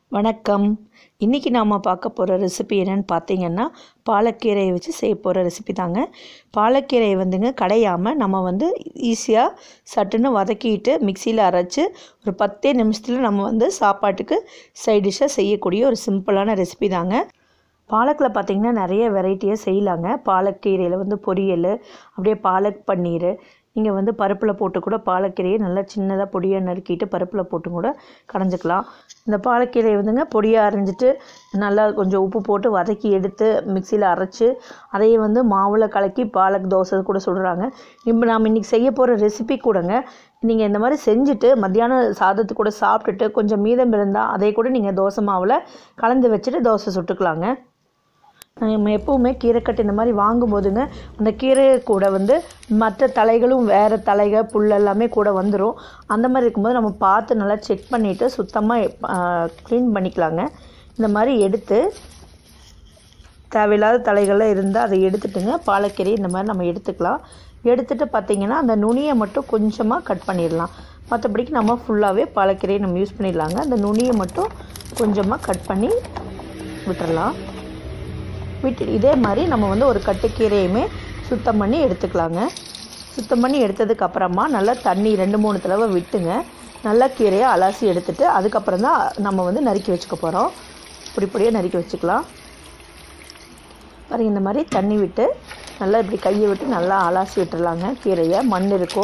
வணக்கம் இன்றைக்கி நாம் பார்க்க போகிற ரெசிபி என்னென்னு பார்த்தீங்கன்னா பாலக்கீரையை வச்சு செய்ய போகிற ரெசிபி தாங்க பாலக்கீரையை வந்துங்க கடையாமல் நம்ம வந்து ஈஸியாக சட்டுன்னு வதக்கிட்டு மிக்சியில் அரைச்சி ஒரு பத்தே நிமிஷத்தில் நம்ம வந்து சாப்பாட்டுக்கு சைட் டிஷ்ஷாக செய்யக்கூடிய ஒரு சிம்பிளான ரெசிபி தாங்க பாலக்கில் பார்த்திங்கன்னா நிறைய வெரைட்டியாக செய்யலாங்க பாலக்கீரையில் வந்து பொரியல் அப்படியே பாலக் பன்னீர் நீங்கள் வந்து பருப்பில் போட்டு கூட பாலக்கீரையை நல்லா சின்னதாக பொடியாக நறுக்கிட்டு பருப்பில் போட்டு கூட கடைஞ்சிக்கலாம் இந்த பாலக்கீரையை வந்துங்க பொடியாக அரைஞ்சிட்டு நல்லா கொஞ்சம் உப்பு போட்டு வதக்கி எடுத்து மிக்சியில் அரைச்சி அதையே வந்து மாவில் கலக்கி பாலக் தோசை கூட சுடுறாங்க இப்போ நாம் இன்றைக்கி செய்ய போகிற ரெசிபி கூடங்க நீங்கள் இந்த மாதிரி செஞ்சுட்டு மத்தியானம் சாதத்து கூட சாப்பிட்டுட்டு கொஞ்சம் மீதம் இருந்தால் அதை கூட நீங்கள் தோசை மாவில் கலந்து வச்சுட்டு தோசை சுட்டுக்கலாங்க நம்ம எப்போவுமே கீரைக்கட்டு இந்த மாதிரி வாங்கும்போதுங்க அந்த கீரை கூட வந்து மற்ற தலைகளும் வேறு தலைகள் புல் எல்லாமே கூட வந்துடும் அந்த மாதிரி இருக்கும்போது நம்ம பார்த்து நல்லா செக் பண்ணிவிட்டு சுத்தமாக க்ளீன் பண்ணிக்கலாங்க இந்த மாதிரி எடுத்து தேவையில்லாத தலைகள்லாம் இருந்தால் அதை எடுத்துட்டுங்க பாலக்கீரை இந்த மாதிரி நம்ம எடுத்துக்கலாம் எடுத்துகிட்டு பார்த்திங்கன்னா அந்த நுனியை மட்டும் கொஞ்சமாக கட் பண்ணிடலாம் மற்றபடிக்கு நம்ம ஃபுல்லாகவே பாலக்கீரையை நம்ம யூஸ் பண்ணிடலாங்க அந்த நுனியை மட்டும் கொஞ்சமாக கட் பண்ணி விட்டுறலாம் விட்டு இதே மாதிரி நம்ம வந்து ஒரு கட்டுக்கீரையுமே சுத்தம் பண்ணி எடுத்துக்கலாங்க சுத்தம் பண்ணி எடுத்ததுக்கு அப்புறமா நல்லா தண்ணி ரெண்டு மூணு தடவை விட்டுங்க நல்லா கீரையை அலசி எடுத்துட்டு அதுக்கப்புறம் தான் நம்ம வந்து நறுக்கி வச்சுக்க போகிறோம் இப்படி இப்படியே நறுக்கி வச்சுக்கலாம் பாருங்கள் இந்த மாதிரி தண்ணி விட்டு நல்லா இப்படி கையை விட்டு நல்லா அலாசி விட்டுறலாங்க கீரையை மண் இருக்கோ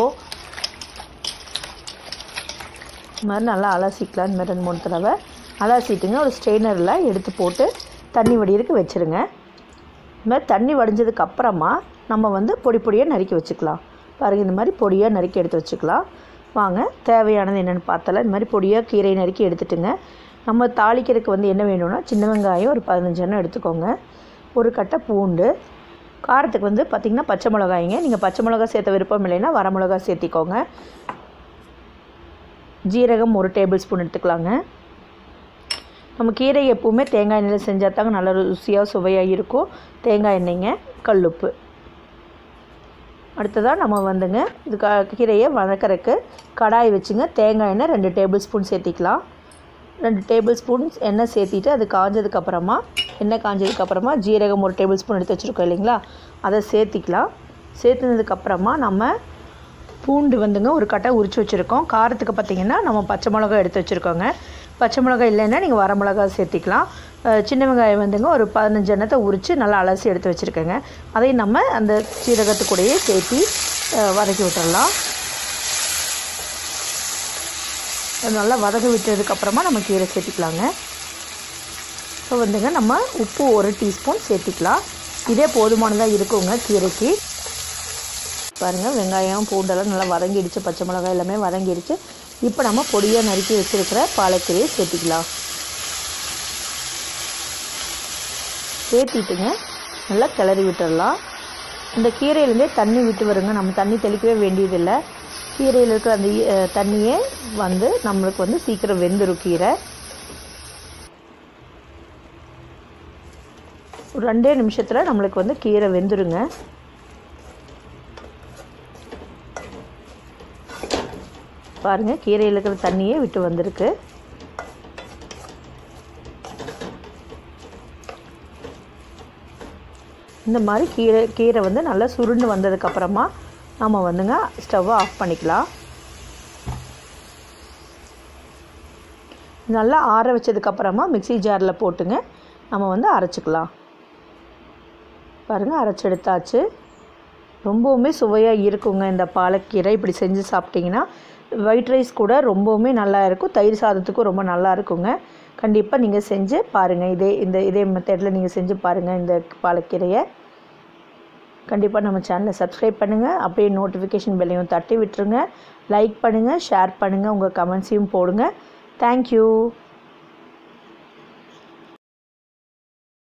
இந்த மாதிரி நல்லா அலசிக்கலாம் இந்த மாதிரி ரெண்டு மூணு தடவை அலசிட்டுங்க ஒரு ஸ்ட்ரெயினரில் எடுத்து போட்டு தண்ணி வடிகிறதுக்கு வச்சுருங்க இந்த மாதிரி தண்ணி வடிஞ்சதுக்கு அப்புறமா நம்ம வந்து பொடி பொடியாக நறுக்கி வச்சுக்கலாம் பாருங்கள் இந்த மாதிரி பொடியாக நறுக்கி எடுத்து வச்சுக்கலாம் வாங்க தேவையானது என்னென்னு பார்த்தல இந்த மாதிரி பொடியாக கீரை நறுக்கி எடுத்துட்டுங்க நம்ம தாளிக்கிறதுக்கு வந்து என்ன வேணும்னா சின்ன வெங்காயம் ஒரு பதினஞ்சு எண்ணம் எடுத்துக்கோங்க ஒரு கட்டை பூண்டு காரத்துக்கு வந்து பார்த்திங்கன்னா பச்சை மிளகாய்ங்க நீங்கள் பச்சை மிளகா சேர்த்த விருப்பம் இல்லைன்னா வர மிளகா சேர்த்திக்கோங்க ஜீரகம் ஒரு டேபிள் ஸ்பூன் எடுத்துக்கலாங்க நம்ம கீரை எப்பவுமே தேங்காய் எண்ணெயில் செஞ்சால் தாங்க நல்ல ருசியாக சுவையாக இருக்கும் தேங்காய் எண்ணெய்ங்க கல்லுப்பு அடுத்ததாக நம்ம வந்துங்க இது க கீரையை வதக்கறக்கு கடாய் வச்சுங்க தேங்காய் எண்ணெய் ரெண்டு டேபிள் ஸ்பூன் சேர்த்திக்கலாம் ரெண்டு டேபிள் ஸ்பூன் எண்ணெய் சேர்த்திட்டு அது காஞ்சதுக்கப்புறமா எண்ணெய் காஞ்சதுக்கப்புறமா ஜீரகம் ஒரு டேபிள் ஸ்பூன் எடுத்து வச்சுருக்கோம் இல்லைங்களா அதை சேர்த்திக்கலாம் சேர்த்துனதுக்கப்புறமா நம்ம பூண்டு வந்துங்க ஒரு கட்டை உரித்து வச்சுருக்கோம் காரத்துக்கு பார்த்திங்கன்னா நம்ம பச்சை மிளகா எடுத்து வச்சுருக்கோங்க பச்சை மிளகாய் இல்லைன்னா நீங்கள் வர மிளகா சேர்த்திக்கலாம் சின்ன வெங்காயம் வந்துங்க ஒரு பதினஞ்சு எண்ணத்தை உரித்து நல்லா அலசி எடுத்து வச்சுருக்கேங்க அதையும் நம்ம அந்த சீரகத்து கூடயே சேர்த்தி வதக்கி விட்டுறலாம் நல்லா வதக்க விட்டதுக்கப்புறமா நம்ம கீரை சேர்த்திக்கலாங்க இப்போ வந்துங்க நம்ம உப்பு ஒரு டீஸ்பூன் சேர்த்திக்கலாம் இதே போதுமானதாக இருக்குங்க கீரைக்கு பாருங்கள் வெங்காயம் பூண்டெல்லாம் நல்லா வதங்கிடுச்சு பச்சை மிளகாய் எல்லாமே வதங்கிடுச்சு இப்போ நம்ம பொடியாக நறுக்கி வச்சுருக்கிற பாலக்கீரையை சேர்த்திக்கலாம் சேர்த்திட்டுங்க நல்லா கிளறி விட்டுடலாம் இந்த கீரையிலேருந்தே தண்ணி விட்டு வருங்க நம்ம தண்ணி தெளிக்கவே வேண்டியதில்லை கீரையில் இருக்கிற அந்த தண்ணியே வந்து நம்மளுக்கு வந்து சீக்கிரம் வெந்துடும் கீரை ஒரு ரெண்டே நிமிஷத்தில் நம்மளுக்கு வந்து கீரை வெந்துருங்க பாருங்கள் கீரையில் இருக்கிற தண்ணியே விட்டு வந்திருக்கு இந்த மாதிரி கீரை கீரை வந்து நல்லா சுருண்டு வந்ததுக்கப்புறமா நம்ம வந்துங்க ஸ்டவ்வை ஆஃப் பண்ணிக்கலாம் நல்லா ஆற வச்சதுக்கப்புறமா மிக்சி ஜாரில் போட்டுங்க நம்ம வந்து அரைச்சிக்கலாம் பாருங்கள் அரைச்சி எடுத்தாச்சு ரொம்பவுமே சுவையாக இருக்குங்க இந்த பாலக்கீரை இப்படி செஞ்சு சாப்பிட்டிங்கன்னா ஒயிட் ரைஸ் கூட ரொம்பவுமே நல்லா இருக்கும் தயிர் சாதத்துக்கும் ரொம்ப நல்லா இருக்குங்க கண்டிப்பாக நீங்கள் செஞ்சு பாருங்கள் இதே இந்த இதே மெத்தடில் நீங்கள் செஞ்சு பாருங்கள் இந்த பாலக்கீரையை கண்டிப்பாக நம்ம சேனலை சப்ஸ்கிரைப் பண்ணுங்கள் அப்படியே நோட்டிஃபிகேஷன் பெல்லையும் தட்டி விட்டுருங்க லைக் பண்ணுங்கள் ஷேர் பண்ணுங்கள் உங்கள் கமெண்ட்ஸையும் போடுங்க தேங்க்யூ